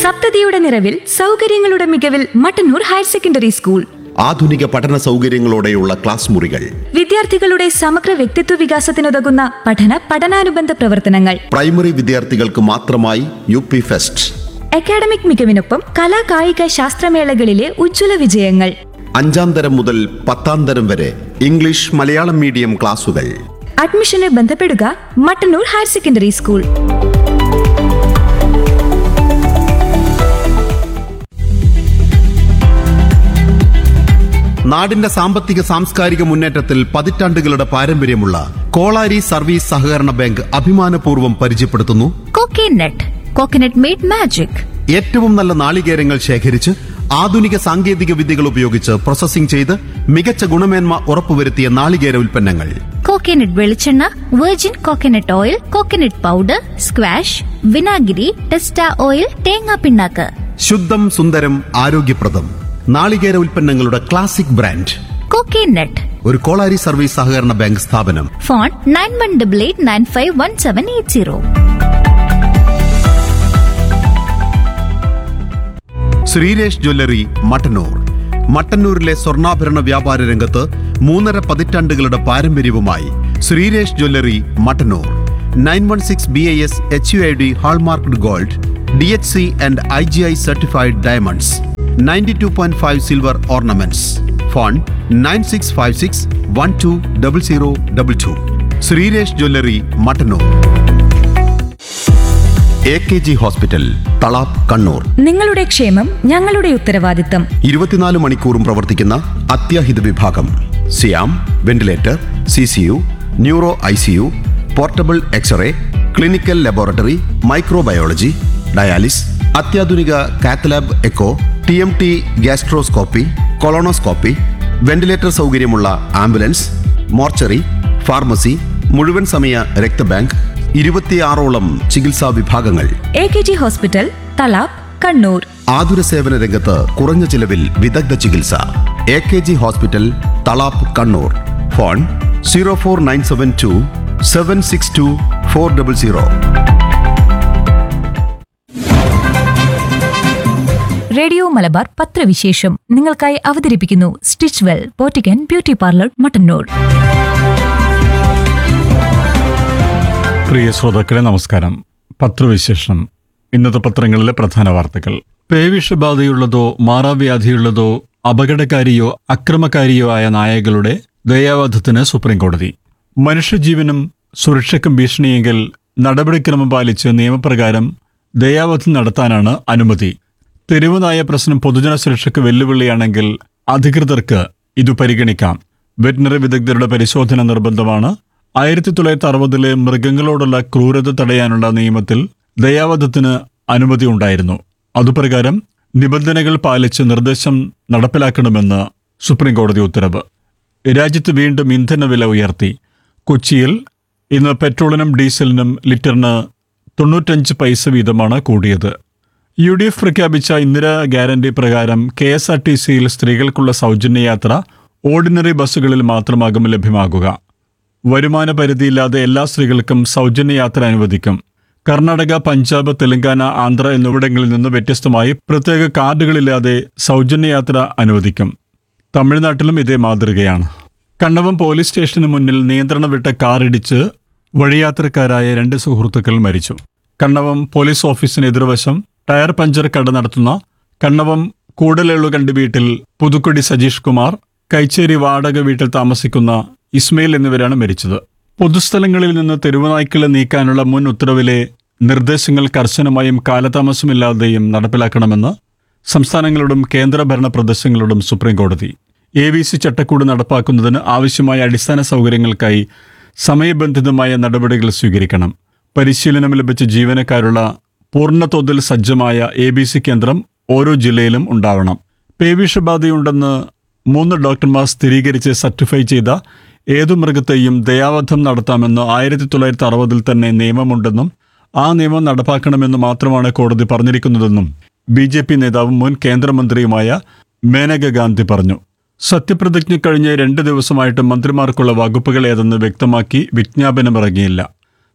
സപ്തതിയുടെ നിറവിൽ സൗകര്യങ്ങളുടെ മികവിൽ മട്ടന്നൂർ ഹയർ സെക്കൻഡറി സ്കൂൾ ആധുനിക പഠന സൗകര്യങ്ങളോടെയുള്ള ക്ലാസ് മുറികൾ വിദ്യാർത്ഥികളുടെ സമഗ്ര വ്യക്തിത്വ വികാസത്തിനുതകുന്ന പഠന പഠനാനുബന്ധ പ്രവർത്തനങ്ങൾ പ്രൈമറി വിദ്യാർത്ഥികൾക്ക് മാത്രമായി യു പി ഫെസ്റ്റ് അക്കാഡമിക് മികവിനൊപ്പം കലാ കായിക ശാസ്ത്രമേളകളിലെ ഉജ്ജ്വല വിജയങ്ങൾ അഞ്ചാം തരം മുതൽ പത്താം തരം വരെ ഇംഗ്ലീഷ് മലയാളം മീഡിയം ക്ലാസുകൾ അഡ്മിഷന് ബന്ധപ്പെടുക മട്ടന്നൂർ ഹയർ സെക്കൻഡറി സ്കൂൾ നാടിന്റെ സാമ്പത്തിക സാംസ്കാരിക മുന്നേറ്റത്തിൽ പതിറ്റാണ്ടുകളുടെ പാരമ്പര്യമുള്ള കോളാരി സർവീസ് സഹകരണ ബാങ്ക് അഭിമാനപൂർവ്വം പരിചയപ്പെടുത്തുന്നു കോക്കനട്ട് കോക്കനട്ട് മെയ്ഡ് മാജിക് ഏറ്റവും നല്ല നാളികേരങ്ങൾ ശേഖരിച്ച് ആധുനിക സാങ്കേതിക വിദ്യകൾ ഉപയോഗിച്ച് പ്രോസസ്സിംഗ് ചെയ്ത് മികച്ച ഗുണമേന്മ ഉറപ്പുവരുത്തിയ നാളികേര ഉൽപ്പന്നങ്ങൾ കോക്കനട്ട് വെളിച്ചെണ്ണ virgin coconut oil coconut powder squash വിനാഗിരി ടെസ്റ്റ ഓയിൽ തേങ്ങാ പിണ്ണാക്ക് ശുദ്ധം സുന്ദരം ആരോഗ്യപ്രദം നാളികേര ഉൽപ്പന്നങ്ങളുടെ ക്ലാസിക് ബ്രാൻഡ് കോക്കനട്ട് ഒരു കോളാരി സർവീസ് സഹകരണ ബാങ്ക് സ്ഥാപനം phone nine one double eight nine five one seven eight zero Sreeresh jewellery Mattannur മട്ടന്നൂരിലെ സ്വർണ്ണാഭരണ വ്യാപാര രംഗത്ത് മൂന്നര പതിറ്റാണ്ടുകളുടെ പാരമ്പര്യവുമായി Sreeresh jewellery Mattannur nine one six B I S H U I D hallmarked gold D H C and I G I certified diamonds ninety two point five silver ornaments phone nine six five six one two double zero double two Sreeresh jewellery Mattannur A K G hospital Thalap Kannur നിങ്ങളുടെ ക്ഷേമം ഞങ്ങളുടെ ഉത്തരവാദിത്തം ഇരുപത്തിനാല് മണിക്കൂറും പ്രവർത്തിക്കുന്ന അത്യാഹിത വിഭാഗം സിയാം ventilator C C U neuro I C U portable X-ray clinical laboratory microbiology dialysis അത്യാധുനിക cath lab echo T M T gastroscopy colonoscopy ventilator സൗകര്യമുള്ള ആംബുലൻസ് മോർച്ചറി ഫാർമസി മുഴുവൻ സമയ രക്തബാങ്ക് ഇരുപത്തിയാറോളം ചികിത്സാ വിഭാഗങ്ങൾ A K G hospital Thalap Kannur ആതുര സേവന രംഗത്ത് കുറഞ്ഞ ചിലവിൽ വിദഗ്ധ ചികിത്സ A K G hospital Thalap Kannur phone zero four nine seven two seven six two four double zero radio Malabar പത്രവിശേഷം നിങ്ങൾക്കായി അവതരിപ്പിക്കുന്നു stitch well boutique and beauty parlour Mattannur പ്രിയ ശ്രോതാക്കളെ നമസ്കാരം പത്രവിശേഷം ഇന്നത്തെ പത്രങ്ങളിലെ പ്രധാന വാർത്തകൾ പേവിഷബാധയുള്ളതോ മാറാവ്യാധിയുള്ളതോ അപകടകാരിയോ അക്രമകാരിയോ ആയ നായകളുടെ ദയാവധത്തിന് സുപ്രീംകോടതി മനുഷ്യജീവനും സുരക്ഷയ്ക്കും ഭീഷണിയെങ്കിൽ നടപടിക്രമം പാലിച്ച് നിയമപ്രകാരം ദയാവധം നടത്താനാണ് അനുമതി തെരുവ് നായ പ്രശ്നം പൊതുജന സുരക്ഷയ്ക്ക് വെല്ലുവിളിയാണെങ്കിൽ അധികൃതർക്ക് ഇത് പരിഗണിക്കാം വെറ്റിനറി വിദഗ്ധരുടെ പരിശോധന നിർബന്ധമാണ് ആയിരത്തി തൊള്ളായിരത്തി അറുപതിലെ മൃഗങ്ങളോടുള്ള ക്രൂരത തടയാനുള്ള നിയമത്തിൽ ദയാവധത്തിന് അനുമതി ഉണ്ടായിരുന്നു അതുപ്രകാരം നിബന്ധനകൾ പാലിച്ച് നിർദ്ദേശം നടപ്പിലാക്കണമെന്ന് സുപ്രീംകോടതി ഉത്തരവ് രാജ്യത്ത് വീണ്ടും ഇന്ധനവില ഉയർത്തി കൊച്ചിയിൽ ഇന്ന് പെട്രോളിനും ഡീസലിനും ലിറ്ററിന് തൊണ്ണൂറ്റഞ്ച് പൈസ വീതമാണ് കൂടിയത് യു ഡി എഫ് പ്രഖ്യാപിച്ച ഇന്ദിരാ ഗ്യാരണ്ടി പ്രകാരം കെ എസ് ആർ ടി സിയിൽ സ്ത്രീകൾക്കുള്ള സൗജന്യ യാത്ര ഓർഡിനറി ബസ്സുകളിൽ മാത്രമാകും ലഭ്യമാകുക വരുമാന പരിധിയില്ലാതെ എല്ലാ സ്ത്രീകൾക്കും സൗജന്യ യാത്ര അനുവദിക്കും കർണാടക പഞ്ചാബ് തെലങ്കാന ആന്ധ്ര എന്നിവിടങ്ങളിൽ നിന്ന് വ്യത്യസ്തമായി പ്രത്യേക കാർഡുകളില്ലാതെ സൗജന്യ യാത്ര അനുവദിക്കും തമിഴ്നാട്ടിലും ഇതേ മാതൃകയാണ് കണ്ണവം പോലീസ് സ്റ്റേഷന് മുന്നിൽ നിയന്ത്രണം വിട്ട കാർ ഇടിച്ച് വഴിയാത്രക്കാരായ രണ്ട് സുഹൃത്തുക്കൾ മരിച്ചു കണ്ണവം പോലീസ് ഓഫീസിന് എതിർവശം ടയർ പഞ്ചർ കട നടത്തുന്ന കണ്ണവം കൂടലെള്ളുകണ്ടി വീട്ടിൽ പുതുക്കുടി സജീഷ് കുമാർ കൈച്ചേരി വാടക വീട്ടിൽ താമസിക്കുന്ന ഇസ്മയിൽ എന്നിവരാണ് മരിച്ചത് പൊതുസ്ഥലങ്ങളിൽ നിന്ന് തെരുവുനായ്ക്കളെ നീക്കാനുള്ള മുൻ ഉത്തരവിലെ നിർദ്ദേശങ്ങൾ കർശനമായും കാലതാമസമില്ലാതെയും നടപ്പിലാക്കണമെന്ന് സംസ്ഥാനങ്ങളോടും കേന്ദ്രഭരണ പ്രദേശങ്ങളോടും സുപ്രീംകോടതി എ വി സി ചട്ടക്കൂട് നടപ്പാക്കുന്നതിന് ആവശ്യമായ അടിസ്ഥാന സൗകര്യങ്ങൾക്കായി സമയബന്ധിതമായ നടപടികൾ സ്വീകരിക്കണം പരിശീലനം ലഭിച്ച ജീവനക്കാരുള്ള പൂർണ്ണതോതിൽ സജ്ജമായ എ ബി സി കേന്ദ്രം ഓരോ ജില്ലയിലും ഉണ്ടാവണം പേവിഷബാധയുണ്ടെന്ന് മൂന്ന് ഡോക്ടർമാർ സ്ഥിരീകരിച്ച് സർട്ടിഫൈ ചെയ്ത ഏതു മൃഗത്തെയും ദയാവധം നടത്താമെന്ന് ആയിരത്തി തൊള്ളായിരത്തി അറുപതിൽ തന്നെ നിയമമുണ്ടെന്നും ആ നിയമം നടപ്പാക്കണമെന്ന് മാത്രമാണ് കോടതി പറഞ്ഞിരിക്കുന്നതെന്നും ബി ജെ പി നേതാവും മുൻ കേന്ദ്രമന്ത്രിയുമായ മേനക ഗാന്ധി പറഞ്ഞു സത്യപ്രതിജ്ഞ കഴിഞ്ഞ് രണ്ട് ദിവസമായിട്ട് മന്ത്രിമാർക്കുള്ള വകുപ്പുകൾ ഏതെന്ന് വ്യക്തമാക്കി വിജ്ഞാപനമിറങ്ങിയില്ല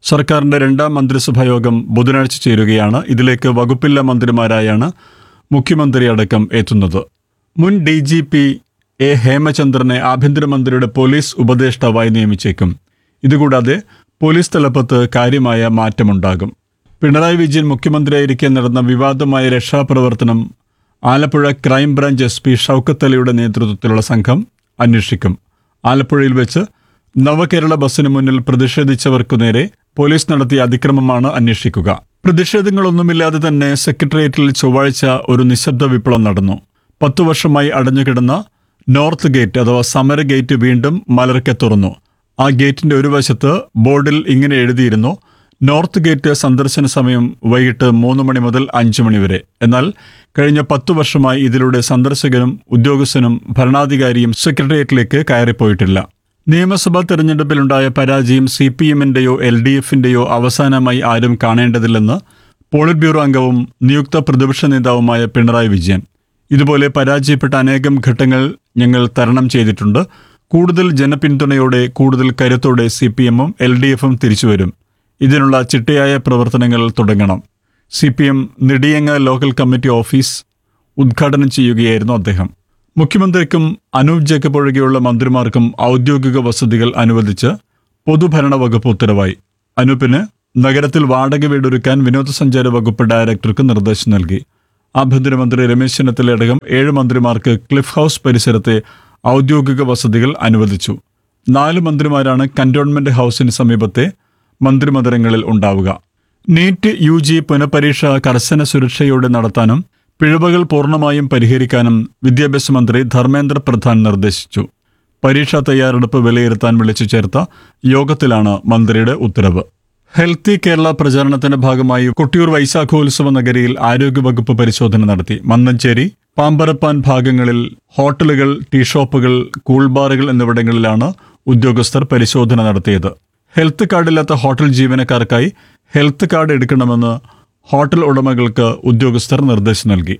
സർക്കാരിന്റെ രണ്ടാം മന്ത്രിസഭാ യോഗം ബുധനാഴ്ച ചേരുകയാണ് ഇതിലേക്ക് വകുപ്പില്ല മന്ത്രിമാരായാണ് മുഖ്യമന്ത്രി അടക്കം എത്തുന്നത് മുൻ ഡി ജി പി എ ഹേമചന്ദ്രനെ ആഭ്യന്തരമന്ത്രിയുടെ പോലീസ് ഉപദേഷ്ടാവായി നിയമിച്ചേക്കും ഇതുകൂടാതെ പോലീസ് തലപ്പത്ത് കാര്യമായ മാറ്റമുണ്ടാകും പിണറായി വിജയൻ മുഖ്യമന്ത്രിയായിരിക്കെ നടന്ന വിവാദമായ രക്ഷാപ്രവർത്തനം Alappuzha crime branch S P Shoukath അലിയുടെ നേതൃത്വത്തിലുള്ള സംഘം അന്വേഷിക്കും ആലപ്പുഴയിൽ വെച്ച് നവകേരള ബസ്സിന് മുന്നിൽ പ്രതിഷേധിച്ചവർക്കു നേരെ പോലീസ് നടത്തിയ അതിക്രമമാണ് അന്വേഷിക്കുക പ്രതിഷേധങ്ങളൊന്നുമില്ലാതെ തന്നെ സെക്രട്ടേറിയറ്റിൽ ചൊവ്വാഴ്ച ഒരു നിശബ്ദ വിപ്ലവം നടന്നു പത്തു വർഷമായി അടഞ്ഞുകിടന്ന നോർത്ത് ഗേറ്റ് അഥവാ സമര ഗേറ്റ് വീണ്ടും മലർക്കെ തുറന്നു ആ ഗേറ്റിന്റെ ഒരു വശത്ത് ബോർഡിൽ ഇങ്ങനെ എഴുതിയിരുന്നു നോർത്ത് ഗേറ്റ് സന്ദർശന സമയം വൈകിട്ട് മൂന്ന് മണി മുതൽ അഞ്ച് മണി വരെ എന്നാൽ കഴിഞ്ഞ പത്തു വർഷമായി ഇതിലൂടെ സന്ദർശകനും ഉദ്യോഗസ്ഥനും ഭരണാധികാരിയും സെക്രട്ടേറിയറ്റിലേക്ക് കയറിപ്പോയിട്ടില്ല നിയമസഭാ തെരഞ്ഞെടുപ്പിലുണ്ടായ പരാജയം സി പി എമ്മിന്റെയോ എൽ ഡി എഫിന്റെയോ അവസാനമായി ആരും കാണേണ്ടതില്ലെന്ന് പോളിറ്റ് ബ്യൂറോ അംഗവും നിയുക്ത പ്രതിപക്ഷ നേതാവുമായ പിണറായി വിജയൻ ഇതുപോലെ പരാജയപ്പെട്ട അനേകം ഘട്ടങ്ങൾ ഞങ്ങൾ തരണം ചെയ്തിട്ടുണ്ട് കൂടുതൽ ജനപിന്തുണയോടെ കൂടുതൽ കരുത്തോടെ സി പി എമ്മും എൽ ഡി എഫും തിരിച്ചുവരും ഇതിനുള്ള ചിട്ടയായ പ്രവർത്തനങ്ങൾ തുടങ്ങണം C P M Nediyanga local committee office ഉദ്ഘാടനം ചെയ്യുകയായിരുന്നു അദ്ദേഹം മുഖ്യമന്ത്രിക്കും അനൂപ് ജേക്കബ് ഒഴികെയുള്ള മന്ത്രിമാർക്കും ഔദ്യോഗിക വസതികൾ അനുവദിച്ച് പൊതുഭരണ വകുപ്പ് ഉത്തരവായി അനൂപിന് നഗരത്തിൽ വാടക വീടൊരുക്കാൻ വിനോദസഞ്ചാര വകുപ്പ് ഡയറക്ടർക്ക് നിർദ്ദേശം നൽകി ആഭ്യന്തരമന്ത്രി രമേശ് ചെന്നിത്തലയടക്കം ഏഴ് മന്ത്രിമാർക്ക് ക്ലിഫ് ഹൌസ് പരിസരത്തെ ഔദ്യോഗിക വസതികൾ അനുവദിച്ചു നാല് മന്ത്രിമാരാണ് കന്റോൺമെന്റ് ഹൌസിന് സമീപത്തെ മന്ത്രിമന്ദിരങ്ങളിൽ ഉണ്ടാവുക നീറ്റ് യു ജി പുനഃപരീക്ഷ കർശന സുരക്ഷയോടെ നടത്താനും പിഴവുകൾ പൂർണ്ണമായും പരിഹരിക്കാനും വിദ്യാഭ്യാസ മന്ത്രി ധർമ്മേന്ദ്ര പ്രധാൻ നിർദ്ദേശിച്ചു പരീക്ഷാ തയ്യാറെടുപ്പ് വിലയിരുത്താൻ വിളിച്ചു ചേർത്ത യോഗത്തിലാണ് മന്ത്രിയുടെ ഉത്തരവ് ഹെൽത്തി കേരള പ്രചാരണത്തിന്റെ ഭാഗമായി കൊട്ടിയൂർ വൈശാഖോത്സവ നഗരിയിൽ ആരോഗ്യവകുപ്പ് പരിശോധന നടത്തി മന്നഞ്ചേരി പാമ്പരപ്പാൻ ഭാഗങ്ങളിൽ ഹോട്ടലുകൾ ടീ ഷോപ്പുകൾ കൂൾ ബാറുകൾ എന്നിവിടങ്ങളിലാണ് ഉദ്യോഗസ്ഥർ പരിശോധന നടത്തിയത് ഹെൽത്ത് കാർഡില്ലാത്ത ഹോട്ടൽ ജീവനക്കാർക്കായി ഹെൽത്ത് കാർഡ് എടുക്കണമെന്ന് ഹോട്ടൽ ഉടമകൾക്ക് ഉദ്യോഗസ്ഥർ നിർദ്ദേശം നൽകി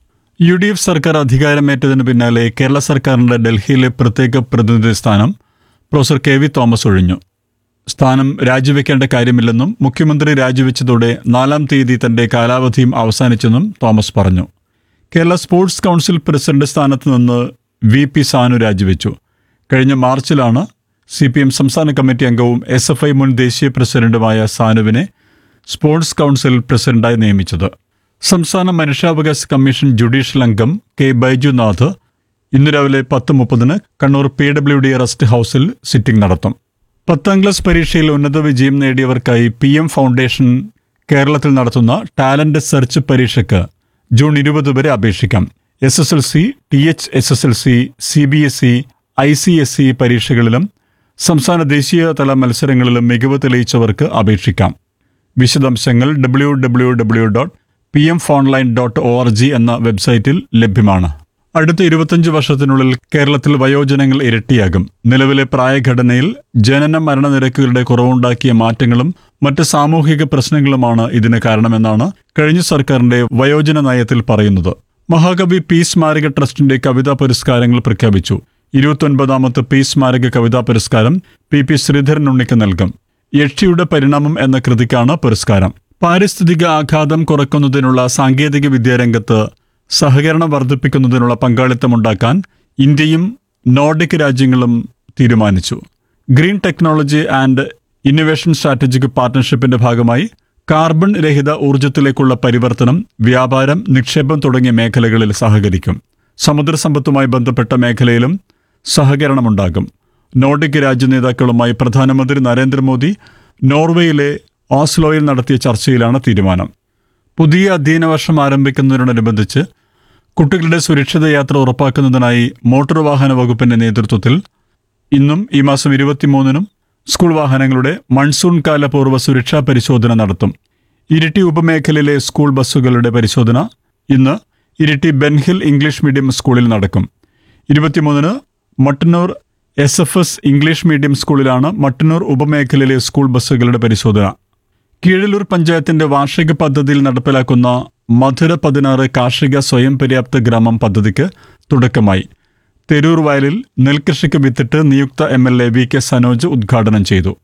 യു ഡി എഫ് സർക്കാർ അധികാരമേറ്റതിന് പിന്നാലെ കേരള സർക്കാരിന്റെ ഡൽഹിയിലെ പ്രത്യേക പ്രതിനിധി സ്ഥാനം പ്രൊഫസർ കെ വി തോമസ് ഒഴിഞ്ഞു സ്ഥാനം രാജിവെക്കേണ്ട കാര്യമില്ലെന്നും മുഖ്യമന്ത്രി രാജിവെച്ചതോടെ നാലാം തീയതി തന്റെ കാലാവധിയും അവസാനിച്ചെന്നും തോമസ് പറഞ്ഞു കേരള സ്പോർട്സ് കൗൺസിൽ പ്രസിഡന്റ് സ്ഥാനത്ത് നിന്ന് വി പി സാനു രാജിവെച്ചു കഴിഞ്ഞ മാർച്ചിലാണ് സി പി എം സംസ്ഥാന കമ്മിറ്റി അംഗവും എസ് എഫ് ഐ മുൻ ദേശീയ പ്രസിഡന്റുമായ സാനുവിനെ സ്പോർട്സ് കൗൺസിൽ പ്രസിഡന്റായി നിയമിച്ചത് സംസ്ഥാന മനുഷ്യാവകാശ കമ്മീഷൻ ജുഡീഷ്യൽ അംഗം കെ ബൈജുനാഥ് ഇന്ന് രാവിലെ പത്ത് മുപ്പതിന് Kannur P W D rest ഹൌസിൽ സിറ്റിംഗ് നടത്തും പത്താം ക്ലാസ് പരീക്ഷയിൽ ഉന്നത വിജയം നേടിയവർക്കായി പി എം ഫൗണ്ടേഷൻ കേരളത്തിൽ നടത്തുന്ന ടാലന്റ് സെർച്ച് പരീക്ഷയ്ക്ക് ജൂൺ ഇരുപത് വരെ അപേക്ഷിക്കാം S S L C T H S S L C C B S E I C S E പരീക്ഷകളിലും സംസ്ഥാന ദേശീയ തല മത്സരങ്ങളിലും മികവ് തെളിയിച്ചവർക്ക് അപേക്ഷിക്കാം വിശദാംശങ്ങൾ W W W dot P M phoneline dot O R G എന്ന വെബ്സൈറ്റിൽ ലഭ്യമാണ് അടുത്ത ഇരുപത്തഞ്ച് വർഷത്തിനുള്ളിൽ കേരളത്തിൽ വയോജനങ്ങൾ ഇരട്ടിയാകും നിലവിലെ പ്രായഘടനയിൽ ജനന മരണ നിരക്കുകളുടെ കുറവുണ്ടാക്കിയ മാറ്റങ്ങളും മറ്റ് സാമൂഹിക പ്രശ്നങ്ങളുമാണ് ഇതിന് കാരണമെന്നാണ് കഴിഞ്ഞ സർക്കാരിന്റെ വയോജന നയത്തിൽ പറയുന്നത് മഹാകവി പി സ്മാരക ട്രസ്റ്റിന്റെ കവിതാ പുരസ്കാരങ്ങൾ പ്രഖ്യാപിച്ചു ഇരുപത്തൊൻപതാമത്തെ പി സ്മാരക കവിതാ പുരസ്കാരം പി പി ശ്രീധരൻ ഉണ്ണിക്ക് നൽകും യക്ഷിയുടെ പരിണാമം എന്ന കൃതിക്കാണ് പുരസ്കാരം പാരിസ്ഥിതിക ആഘാതം കുറയ്ക്കുന്നതിനുള്ള സാങ്കേതിക വിദ്യാരംഗത്ത് സഹകരണം വർദ്ധിപ്പിക്കുന്നതിനുള്ള പങ്കാളിത്തമുണ്ടാക്കാൻ ഇന്ത്യയും നോർഡിക് രാജ്യങ്ങളും തീരുമാനിച്ചു green technology and innovation strategic പാർട്ട്ണർഷിപ്പിന്റെ ഭാഗമായി കാർബൺ രഹിത ഊർജത്തിലേക്കുള്ള പരിവർത്തനം വ്യാപാരം നിക്ഷേപം തുടങ്ങിയ മേഖലകളിൽ സഹകരിക്കും സമുദ്രസമ്പത്തുമായി ബന്ധപ്പെട്ട മേഖലയിലും സഹകരണമുണ്ടാകും നോർഡിക് രാജ്യ നേതാക്കളുമായി പ്രധാനമന്ത്രി നരേന്ദ്രമോദി നോർവേയിലെ ഓസ്ലോയിൽ നടത്തിയ ചർച്ചയിലാണ് തീരുമാനം പുതിയ അധ്യയന വർഷം ആരംഭിക്കുന്നതിനോടനുബന്ധിച്ച് കുട്ടികളുടെ സുരക്ഷിത യാത്ര ഉറപ്പാക്കുന്നതിനായി മോട്ടോർ വാഹന വകുപ്പിന്റെ നേതൃത്വത്തിൽ ഇന്നും ഈ മാസം ഇരുപത്തിമൂന്നിനും സ്കൂൾ വാഹനങ്ങളുടെ മൺസൂൺ കാല പൂർവ്വ സുരക്ഷാ പരിശോധന നടത്തും ഇരിട്ടി ഉപമേഖലയിലെ സ്കൂൾ ബസ്സുകളുടെ പരിശോധന ഇന്ന് ഇരിട്ടി ബെൻഹിൽ ഇംഗ്ലീഷ് മീഡിയം സ്കൂളിൽ നടക്കും ഇരുപത്തിമൂന്നിന് Mattannur S F S English medium സ്കൂളിലാണ് മട്ടന്നൂർ ഉപമേഖലയിലെ സ്കൂൾ ബസ്സുകളുടെ പരിശോധന കീഴല്ലൂർ പഞ്ചായത്തിന്റെ വാർഷിക പദ്ധതിയിൽ നടപ്പിലാക്കുന്ന മധുര പതിനാറ് കാർഷിക സ്വയം പര്യാപ്ത ഗ്രാമം പദ്ധതിക്ക് തുടക്കമായി തെരൂർ വയലിൽ നെൽകൃഷിക്ക് വിത്തിട്ട് നിയുക്ത M L A V K Sanoj ഉദ്ഘാടനം ചെയ്തു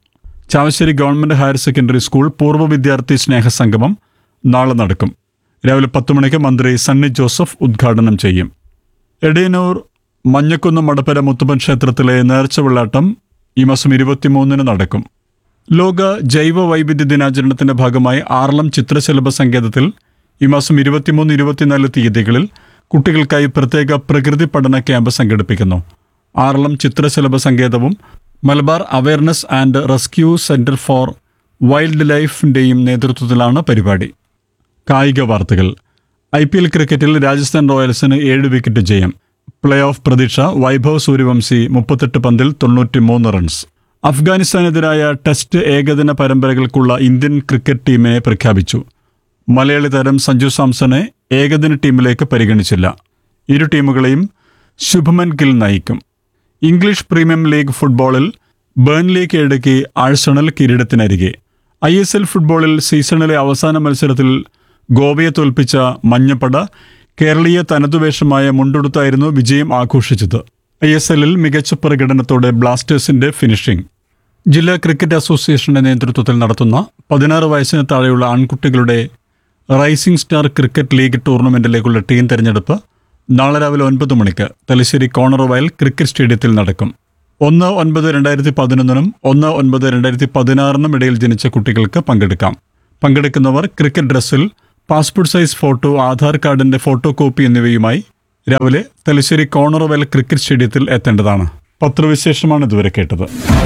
Chavassery government higher secondary school പൂർവ്വ വിദ്യാർത്ഥി സ്നേഹസംഗമം നാളെ നടക്കും രാവിലെ പത്ത് മണിക്ക് മന്ത്രി സണ്ണി ജോസഫ് ഉദ്ഘാടനം ചെയ്യും എടയനൂർ മഞ്ഞക്കുന്ന് മടപ്പര മുത്തുപ്പൻ ക്ഷേത്രത്തിലെ നേർച്ച വെള്ളാട്ടം ഈ മാസം ഇരുപത്തിമൂന്നിന് നടക്കും ലോക ജൈവ വൈവിധ്യ ദിനാചരണത്തിന്റെ ഭാഗമായി ആർളം ചിത്രശലഭ സങ്കേതത്തിൽ ഈ മാസം ഇരുപത്തിമൂന്ന് ഇരുപത്തിനാല് തീയതികളിൽ കുട്ടികൾക്കായി പ്രത്യേക പ്രകൃതി പഠന ക്യാമ്പ് സംഘടിപ്പിക്കുന്നു ആർളം ചിത്രശലഭ സങ്കേതവും Malabar awareness and rescue centre for വൈൽഡ് ലൈഫിന്റെയും നേതൃത്വത്തിലാണ് പരിപാടി കായിക വാർത്തകൾ ഐ പി എൽ ക്രിക്കറ്റിൽ രാജസ്ഥാൻ റോയൽസിന് ഏഴ് വിക്കറ്റ് ജയം പ്ലേ ഓഫ് പ്രതീക്ഷ വൈഭവ് സൂര്യവംശി മുപ്പത്തെട്ട് പന്തിൽ തൊണ്ണൂറ്റിമൂന്ന് റൺസ് അഫ്ഗാനിസ്ഥാനെതിരായ ടെസ്റ്റ് ഏകദിന പരമ്പരകൾക്കുള്ള ഇന്ത്യൻ ക്രിക്കറ്റ് ടീമിനെ പ്രഖ്യാപിച്ചു മലയാളി താരം സഞ്ജു സാംസണെ ഏകദിന ടീമിലേക്ക് പരിഗണിച്ചില്ല ഇരു ടീമുകളെയും ശുഭമൻ ഗിൽ നയിക്കും ഇംഗ്ലീഷ് പ്രീമിയം ലീഗ് ഫുട്ബോളിൽ ബേൺലി കീഴടക്കി ആഴ്സണൽ കിരീടത്തിനരികെ ഐ എസ് എൽ ഫുട്ബോളിൽ സീസണിലെ അവസാന മത്സരത്തിൽ ഗോവയെ തോൽപ്പിച്ച മഞ്ഞപ്പട കേരളീയ തനതുവേഷമായ മുണ്ടെടുത്തായിരുന്നു വിജയം ആഘോഷിച്ചത് ഐ എസ് എല്ലിൽ മികച്ച പ്രകടനത്തോടെ ബ്ലാസ്റ്റേഴ്സിന്റെ ഫിനിഷിംഗ് ജില്ലാ ക്രിക്കറ്റ് അസോസിയേഷന്റെ നേതൃത്വത്തിൽ നടത്തുന്ന പതിനാറ് വയസ്സിന് താഴെയുള്ള ആൺകുട്ടികളുടെ റൈസിംഗ് സ്റ്റാർ ക്രിക്കറ്റ് ലീഗ് ടൂർണമെന്റിലേക്കുള്ള ടീം തെരഞ്ഞെടുപ്പ് നാളെ രാവിലെ ഒൻപത് മണിക്ക് തലശ്ശേരി കോണർ വയൽ ക്രിക്കറ്റ് സ്റ്റേഡിയത്തിൽ നടക്കും ഒന്ന് ഒൻപത് രണ്ടായിരത്തി പതിനൊന്നിനും ഒന്ന് ഒൻപത് രണ്ടായിരത്തി പതിനാറിനും ഇടയിൽ ജനിച്ച കുട്ടികൾക്ക് പങ്കെടുക്കാം പങ്കെടുക്കുന്നവർ ക്രിക്കറ്റ് ഡ്രസ്സിൽ പാസ്പോർട്ട് സൈസ് ഫോട്ടോ ആധാർ കാർഡിന്റെ ഫോട്ടോ കോപ്പി എന്നിവയുമായി രാവിലെ തലശ്ശേരി കോണർ വയൽ ക്രിക്കറ്റ് സ്റ്റേഡിയത്തിൽ എത്തേണ്ടതാണ് പത്രവിശേഷമാണ് ഇതുവരെ കേട്ടത്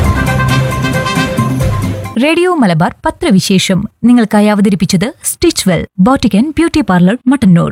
റേഡിയോ മലബാർ പത്രവിശേഷം നിങ്ങൾക്കായി അവതരിപ്പിച്ചത് stitch well boutique and beauty parlour Mattannur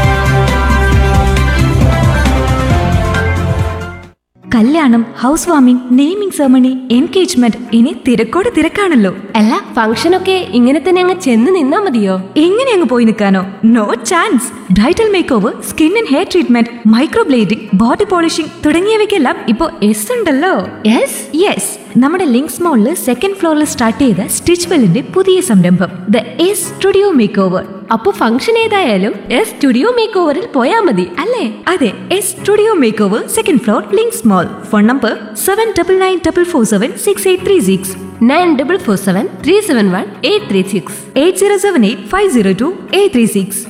കല്യാണം house warming naming ceremony engagement ഇനി തിരക്കോട് തിരക്കാണല്ലോ അല്ല ഫംഗ്ഷനൊക്കെ ഇങ്ങനെ തന്നെ അങ്ങ് ചെന്ന് നിന്നാ മതിയോ എങ്ങനെ അങ്ങ് പോയി നിൽക്കാനോ no chance bridal make over skin and hair treatment microblading body polishing തുടങ്ങിയവയ്ക്കെല്ലാം ഇപ്പോ എസ് ഉണ്ടല്ലോ യെസ് യെസ് നമ്മുടെ ലിങ്ക്സ് മോളിൽ സെക്കൻഡ് ഫ്ലോറിൽ സ്റ്റാർട്ട് ചെയ്ത സ്റ്റിച്ച് വെല്ലിന്റെ പുതിയ സംരംഭം the S studio make over അപ്പൊ ഫംഗ്ഷൻ ഏതായാലും എസ് സ്റ്റുഡിയോ മേക്ക് ഓവറിൽ പോയാ മതി അല്ലേ അതെ S studio make over second floor Links mall phone number seven double nine double four seven six eight three six nine double four seven three seven one eight three six eight zero seven eight five zero two eight three six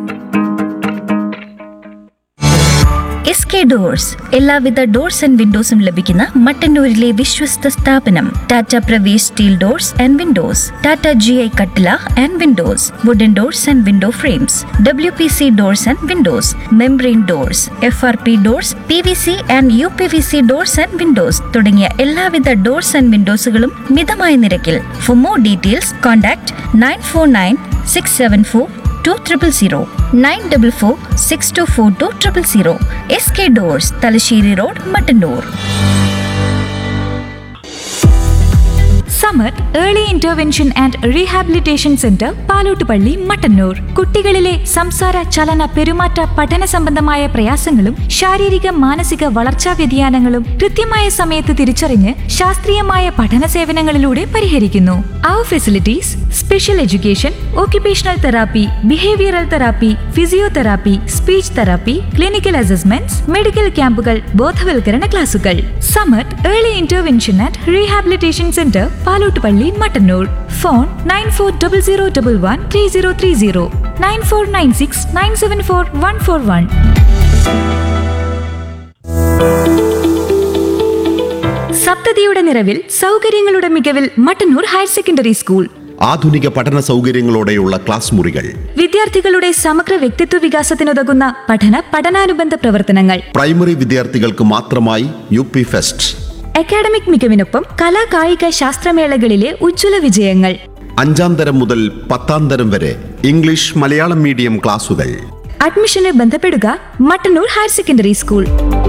S K doors എല്ലാവിധ doors and വിൻഡോസും ലഭിക്കുന്ന മട്ടന്നൂരിലെ വിശ്വസ്ത സ്ഥാപനം Tata Pravesh steel doors and windows Tata G I കട്ടില and windows wooden doors and window frames W P C doors and windows membrane doors F R P doors P V C and U P V C doors and Windows തുടങ്ങിയ എല്ലാവിധ doors and വിൻഡോസുകളും മിതമായ നിരക്കിൽ for more details contact nine four nine six seven four two triple zero nine double four six two four two triple zero S K doors Thalassery road Mattannur Samar early intervention and rehabilitation centre Palottupally Mattannur കുട്ടികളിലെ സംസാര ചലന പെരുമാറ്റ പഠന സംബന്ധമായ പ്രയാസങ്ങളും ശാരീരിക മാനസിക വളർച്ചാ വ്യതിയാനങ്ങളും കൃത്യമായ സമയത്ത് തിരിച്ചറിഞ്ഞ് ശാസ്ത്രീയമായ പഠന സേവനങ്ങളിലൂടെ പരിഹരിക്കുന്നു our facilities special education occupational therapy behavioural therapy physiotherapy speech therapy clinical assessments medical ക്യാമ്പുകൾ ബോധവൽക്കരണ ക്ലാസുകൾ Samar early intervention and rehabilitation centre Palottupally Mattannur phone nine four double zero double one three zero three zero nine four nine six nine seven four one four one സപ്തതിയുടെ നിറവിൽ സൗകര്യങ്ങളുടെ മികവിൽ Mattannur higher secondary school ആധുനിക പഠന സൗകര്യങ്ങളോടെയുള്ള class മുറികൾ വിദ്യാർത്ഥികളുടെ സമഗ്ര വ്യക്തിത്വ വികാസത്തിനുതകുന്ന പഠന പഠനാനുബന്ധ പ്രവർത്തനങ്ങൾ പ്രൈമറി വിദ്യാർത്ഥികൾക്ക് മാത്രമായി യു പി ഫെസ്റ്റ് അക്കാഡമിക് മികവിനൊപ്പം കലാ കായിക ശാസ്ത്രമേളകളിലെ ഉജ്ജ്വല വിജയങ്ങൾ അഞ്ചാം തരം മുതൽ പത്താം തരം വരെ ഇംഗ്ലീഷ് മലയാളം മീഡിയം ക്ലാസുകൾ അഡ്മിഷന് ബന്ധപ്പെടുക Mattannur higher secondary school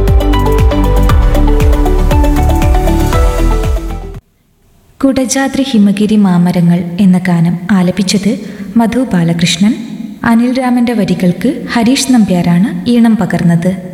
Kudajadri ഹിമഗിരി മാമരങ്ങൾ എന്ന ഗാനം ആലപിച്ചത് മധു ബാലകൃഷ്ണൻ അനിൽ രാമന്റെ വരികൾക്ക് ഹരീഷ് നമ്പ്യാരാണ് ഈണം പകർന്നത്